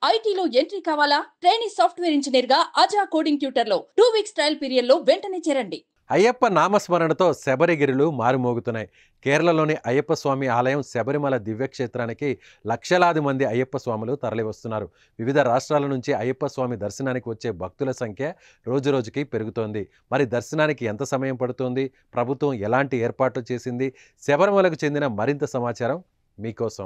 ఐటీలో ఎంట్రీ కావాలా training software engineer గా అజా కోడింగ్ ట్యూటర్ లో టూ వీక్స్ ట్రయల్ పీరియడ్ లో వెంటనే చేరండి అయ్యప్ప నామస్మరణతో శబరిగిరులు మారుమోగుతున్నాయి కేరళలోని అయ్యప్ప స్వామి ఆలయం శబరిమల దివ్యక్షేత్రానికి లక్షలాది మంది అయ్యప్ప స్వాములు తరలివస్తున్నారు వివిధ రాష్ట్రాల నుంచి అయ్యప్ప స్వామి దర్శనానికి వచ్చే భక్తుల సంఖ్య రోజురోజుకి పెరుగుతోంది మరి దర్శనానికి ఎంత సమయం పడుతోంది ప్రభుత్వం ఎలాంటి ఏర్పాట్లు చేసింది శబరిమలకు చెందిన మరింత సమాచారం మీకోసం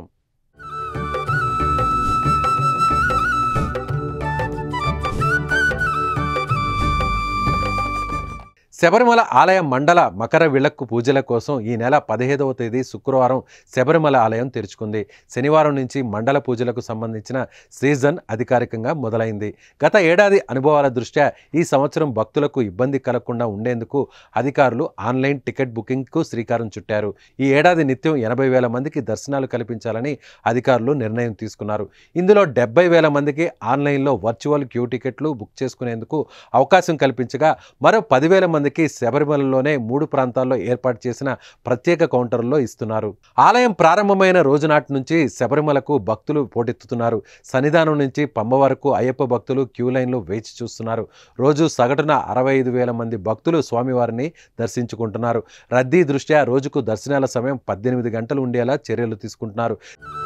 శబరిమల ఆలయ మండల మకర విళక్కు పూజల కోసం ఈ నెల పదిహేదవ తేదీ శుక్రవారం శబరిమల ఆలయం తెరుచుకుంది శనివారం నుంచి మండల పూజలకు సంబంధించిన సీజన్ అధికారికంగా మొదలైంది గత ఏడాది అనుభవాల దృష్ట్యా ఈ సంవత్సరం భక్తులకు ఇబ్బంది కలగకుండా ఉండేందుకు అధికారులు ఆన్లైన్ టికెట్ బుకింగ్కు శ్రీకారం చుట్టారు ఈ ఏడాది నిత్యం ఎనభై వేల మందికి దర్శనాలు కల్పించాలని అధికారులు నిర్ణయం తీసుకున్నారు ఇందులో డెబ్బై వేల మందికి ఆన్లైన్లో వర్చువల్ క్యూ టికెట్లు బుక్ చేసుకునేందుకు అవకాశం కల్పించగా మరో పదివేల మందికి శబరిమలలోనే మూడు ప్రాంతాల్లో ఏర్పాటు చేసిన ప్రత్యేక కౌంటర్లో ఇస్తున్నారు ఆలయం ప్రారంభమైన రోజు నాటి నుంచి శబరిమలకు భక్తులు పోటెత్తుతున్నారు సన్నిధానం నుంచి పంబ వరకు అయ్యప్ప భక్తులు క్యూ లైన్లో వేచి చూస్తున్నారు రోజు సగటున అరవై ఐదు వేల మంది భక్తులు స్వామివారిని దర్శించుకుంటున్నారు రద్దీ దృష్ట్యా రోజుకు దర్శనాల సమయం పద్దెనిమిది గంటలు ఉండేలా చర్యలు తీసుకుంటున్నారు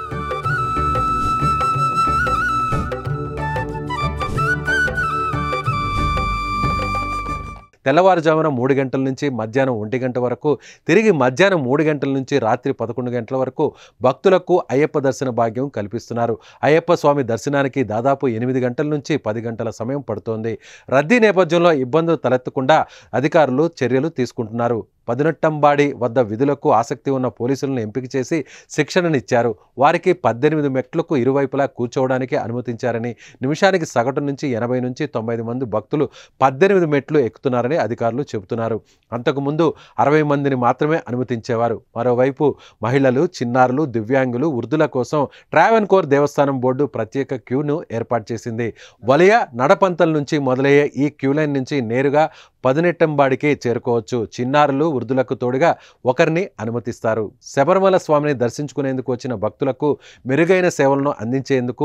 తెల్లవారుజామున మూడు గంటల నుంచి మధ్యాహ్నం ఒంటి గంట వరకు తిరిగి మధ్యాహ్నం మూడు గంటల నుంచి రాత్రి పదకొండు గంటల వరకు భక్తులకు అయ్యప్ప దర్శన భాగ్యం కల్పిస్తున్నారు అయ్యప్ప స్వామి దర్శనానికి దాదాపు ఎనిమిది గంటల నుంచి పది గంటల సమయం పడుతోంది రద్దీ నేపథ్యంలో ఇబ్బందులు తలెత్తకుండా అధికారులు చర్యలు తీసుకుంటున్నారు పదినెట్టంబాడి వద్ద విధులకు ఆసక్తి ఉన్న పోలీసులను ఎంపిక చేసి శిక్షణనిచ్చారు వారికి పద్దెనిమిది మెట్లకు ఇరువైపులా కూర్చోవడానికి అనుమతించారని నిమిషానికి సగటు నుంచి ఎనభై నుంచి తొంభై మంది భక్తులు పద్దెనిమిది మెట్లు ఎక్కుతున్నారని అధికారులు చెబుతున్నారు అంతకుముందు అరవై మందిని మాత్రమే అనుమతించేవారు మరోవైపు మహిళలు చిన్నారులు దివ్యాంగులు వృద్ధుల కోసం ట్రావెన్ కోర్ దేవస్థానం బోర్డు ప్రత్యేక క్యూను ఏర్పాటు చేసింది వలయ నడపంతల నుంచి మొదలయ్యే ఈ క్యూ లైన్ నుంచి నేరుగా పదినెట్టంబాడికి చేరుకోవచ్చు చిన్నారులు వృద్ధులకు తోడుగా ఒకరిని అనుమతిస్తారు శబరిమల స్వామిని దర్శించుకునేందుకు వచ్చిన భక్తులకు మెరుగైన సేవలను అందించేందుకు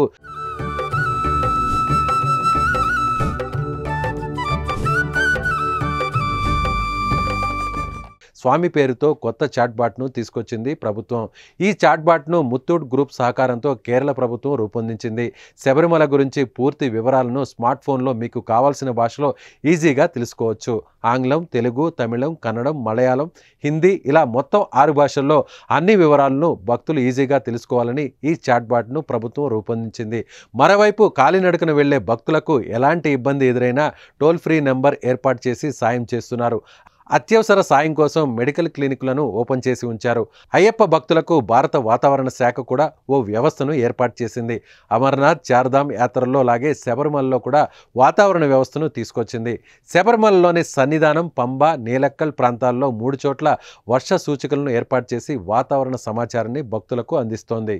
స్వామి పేరుతో కొత్త చాట్బాట్ను తీసుకొచ్చింది ప్రభుత్వం ఈ చాట్బాట్ను ముత్తూట్ గ్రూప్ సహకారంతో కేరళ ప్రభుత్వం రూపొందించింది శబరిమల గురించి పూర్తి వివరాలను స్మార్ట్ ఫోన్లో మీకు కావాల్సిన భాషలో ఈజీగా తెలుసుకోవచ్చు ఆంగ్లం తెలుగు తమిళం కన్నడం మలయాళం హిందీ ఇలా మొత్తం ఆరు భాషల్లో అన్ని వివరాలను భక్తులు ఈజీగా తెలుసుకోవాలని ఈ చాట్బాట్ను ప్రభుత్వం రూపొందించింది మరోవైపు కాలినడకన వెళ్లే భక్తులకు ఎలాంటి ఇబ్బంది ఎదురైనా టోల్ ఫ్రీ నెంబర్ ఏర్పాటు చేసి సాయం చేస్తున్నారు అత్యవసర సాయం కోసం మెడికల్ క్లినిక్లను ఓపెన్ చేసి ఉంచారు అయ్యప్ప భక్తులకు భారత వాతావరణ శాఖ కూడా ఓ వ్యవస్థను ఏర్పాటు చేసింది అమర్నాథ్ చార్ధామ్ యాత్రల్లో లాగే శబరిమలలో కూడా వాతావరణ వ్యవస్థను తీసుకొచ్చింది శబరిమలలోని సన్నిధానం పంబ నీలక్కల్ ప్రాంతాల్లో మూడు చోట్ల వర్ష సూచికలను ఏర్పాటు చేసి వాతావరణ సమాచారాన్ని భక్తులకు అందిస్తోంది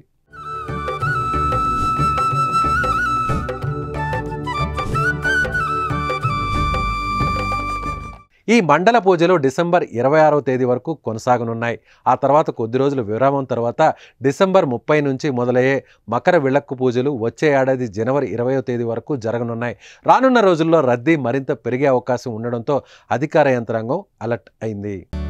ఈ మండల పూజలు డిసెంబర్ ఇరవై ఆరవ తేదీ వరకు కొనసాగనున్నాయి ఆ తర్వాత కొద్ది రోజుల విరామం తర్వాత డిసెంబర్ ముప్పై నుంచి మొదలయ్యే మకర విళక్కు పూజలు వచ్చే ఏడాది జనవరి ఇరవయో తేదీ వరకు జరగనున్నాయి రానున్న రోజుల్లో రద్దీ మరింత పెరిగే అవకాశం ఉండడంతో అధికార యంత్రాంగం అలర్ట్ అయింది